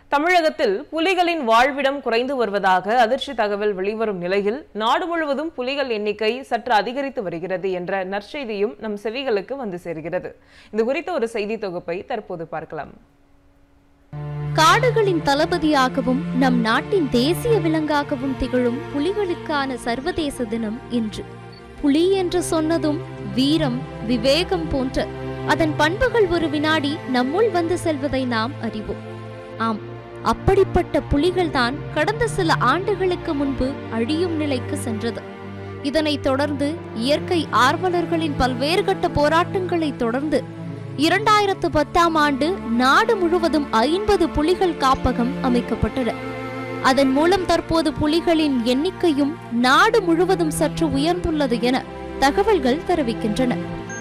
தமிழகத்தில் புலிகளின் வாழ்விடம் குறைந்து வருவதாக அதிர்ச்சி தகவல் வெளிவரும் நிலையில் நாடு முழுவதும் புலிகள் எண்ணிக்கை சற்று அதிகரித்து வருகிறது என்ற நற்செய்தியும் நம் செவிகளுக்கு வந்து சேர்கிறது இது குறித்த ஒரு செய்தி தொகுப்பை தற்போது பார்க்கலாம் காடுகளின் தளபதியாகவும் நம் நாட்டின் தேசிய விலங்காகவும் திகழும் புலிகளுக்கான சர்வதேச தினம் இன்று புலி என்று சொன்னதும் வீரம் விவேகம் போன்ற அதன் பண்புகள் ஒரு வினாடி நம்முள் வந்து செல்வதை நாம் அறிவோம் ஆம் அப்படிப்பட்ட புலிகள்தான் கடந்த சில ஆண்டுகளுக்கு முன்பு அழியும் நிலைக்கு சென்றது இதனைத் தொடர்ந்து இயற்கை ஆர்வலர்களின் பல்வேறு கட்ட போராட்டங்களை தொடர்ந்து இரண்டாயிரத்து பத்தாம் ஆண்டு நாடு முழுவதும் ஐம்பது புலிகள் காப்பகம் அமைக்கப்பட்டன அதன் மூலம் தற்போது புலிகளின் எண்ணிக்கையும் நாடு முழுவதும் சற்று உயர்ந்துள்ளது என தகவல்கள் தெரிவிக்கின்றன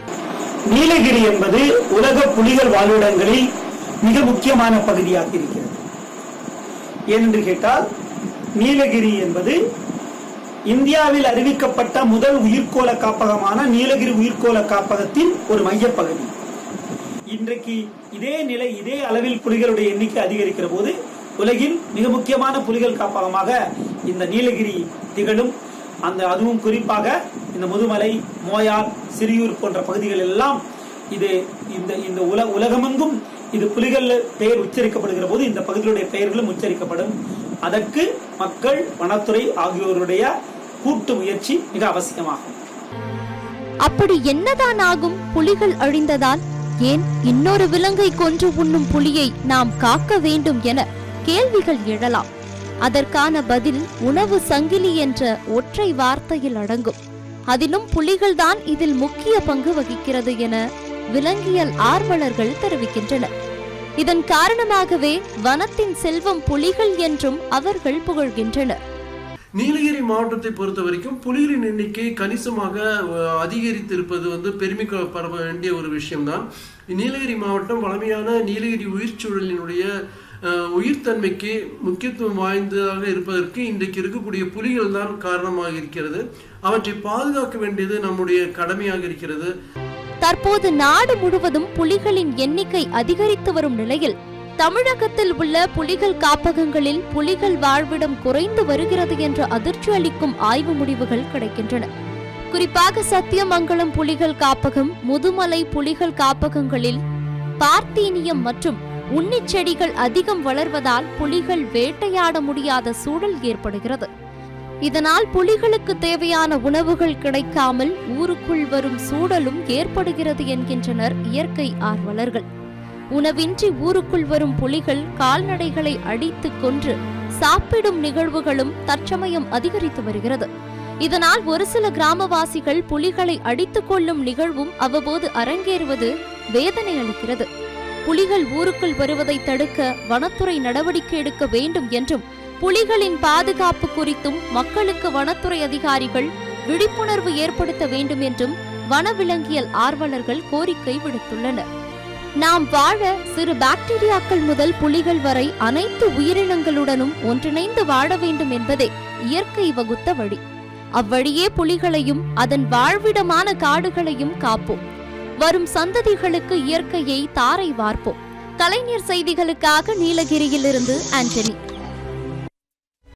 நீலகிரி என்பது உலக புலிகள் வாழ்விடங்களில் மிக முக்கியமான பகுதியாக இருக்கிறது ஏனென்று கேட்டால் நீலகிரி என்பது இந்தியாவில் அறிவிக்கப்பட்ட முதல் உயிர்கோள காப்பகமான நீலகிரி உயிர்கோள காப்பகத்தின் ஒரு மையப்பகுதி இன்றைக்கு இதே நிலை இதே அளவில் புலிகளுடைய எண்ணிக்கை அதிகரிக்கிற போது உலகில் மிக முக்கியமான புலிகள் காப்பகமாக இந்த நீலகிரி திகழும் அந்த அதுவும் குறிப்பாக இந்த முதுமலை மோயார் சிறியூர் போன்ற பகுதிகள் எல்லாம் இது இந்த இந்த உல உலகமெங்கும் இது புலிகள் பெயர் உச்சரிக்கப்படுகிற போது இந்த பகுதிகளுடைய பெயர்களும் உச்சரிக்கப்படும் அதற்கு மக்கள் வனத்துறை ஆகியோருடைய கூட்டு முயற்சி மிக அவசியமாகும் அப்படி என்னதான் ஆகும் புலிகள் அழிந்ததால் ஏன் இன்னொரு விலங்கை கொன்று உண்ணும் புலியை நாம் காக்க வேண்டும் என கேள்விகள் எழலாம் அதற்கான பதில் உணவு சங்கிலி என்ற ஒற்றை வார்த்தையில் அடங்கும் அதிலும் புலிகள்தான் இதில் முக்கிய பங்கு வகிக்கிறது என விலங்கியல் ஆர்வலர்கள் தெரிவிக்கின்றனர் இதன் காரணமாகவே வனத்தின் செல்வம் புலிகள் என்றும் அவர்கள் புகழ்கின்றனர் நீலகிரி மாவட்டத்தை பொறுத்த வரைக்கும் புலிகளின் எண்ணிக்கை கணிசமாக அஹ், அதிகரித்திருப்பது வந்து பெருமிக்கப்பட வேண்டிய ஒரு விஷயம்தான் நீலகிரி மாவட்டம் வளமையான நீலகிரி உயிர்ச்சூழலினுடைய அஹ், உயிர்த்தன்மைக்கு முக்கியத்துவம் வாய்ந்ததாக இருப்பதற்கு இன்றைக்கு இருக்கக்கூடிய புலிகள் தான் காரணமாக இருக்கிறது அவற்றை பாதுகாக்க வேண்டியது நம்முடைய கடமையாக இருக்கிறது தற்போது நாடு முழுவதும் புலிகளின் எண்ணிக்கை அதிகரித்து வரும் நிலையில் தமிழகத்தில் உள்ள புலிகள் காப்பகங்களில் புலிகள் வாழ்விடம் குறைந்து வருகிறது என்ற அதிர்ச்சி அளிக்கும் ஆய்வு முடிவுகள் கிடைக்கின்றன குறிப்பாக சத்தியமங்கலம் புலிகள் காப்பகம் முதுமலை புலிகள் காப்பகங்களில் பார்த்தீனியம் மற்றும் உன்னிச் செடிகள் அதிகம் வளர்வதால் புலிகள் வேட்டையாட முடியாத சூழல் ஏற்படுகிறது இதனால் புலிகளுக்கு தேவையான உணவுகள் கிடைக்காமல் ஊருக்குள் வரும் சூழலும் ஏற்படுகிறது என்கின்றனர் இயற்கை ஆர்வலர்கள் உணவின்றி ஊருக்குள் வரும் புலிகள் கால்நடைகளை அடித்துக் கொன்று சாப்பிடும் நிகழ்வுகளும் தற்சமயம் அதிகரித்து வருகிறது இதனால் ஒரு சில கிராமவாசிகள் புலிகளை அடித்துக் கொள்ளும் நிகழ்வும் அவ்வப்போது அரங்கேறுவது வேதனை அளிக்கிறது புலிகள் ஊருக்குள் வருவதை தடுக்க வனத்துறை நடவடிக்கை எடுக்க வேண்டும் என்றும் புலிகளின் பாதுகாப்பு குறித்தும் மக்களுக்கு வனத்துறை அதிகாரிகள் விழிப்புணர்வு ஏற்படுத்த வேண்டும் என்றும் வனவிலங்கியல் ஆர்வலர்கள் கோரிக்கை விடுத்துள்ளனர் நாம் வாழ சிறு பாக்டீரியாக்கள் முதல் புலிகள் வரை அனைத்து உயிரினங்களுடனும் ஒன்றிணைந்து வாழ வேண்டும் என்பதே இயற்கை வகுத்த வழி அவ்வழியே புலிகளையும் அதன் வாழ்விடமான காடுகளையும் காப்போம் வரும் சந்ததிகளுக்கு இயற்கையை தாரை வார்ப்போம் கலைஞர் செய்திகளுக்காக நீலகிரியிலிருந்து ஆண்டனி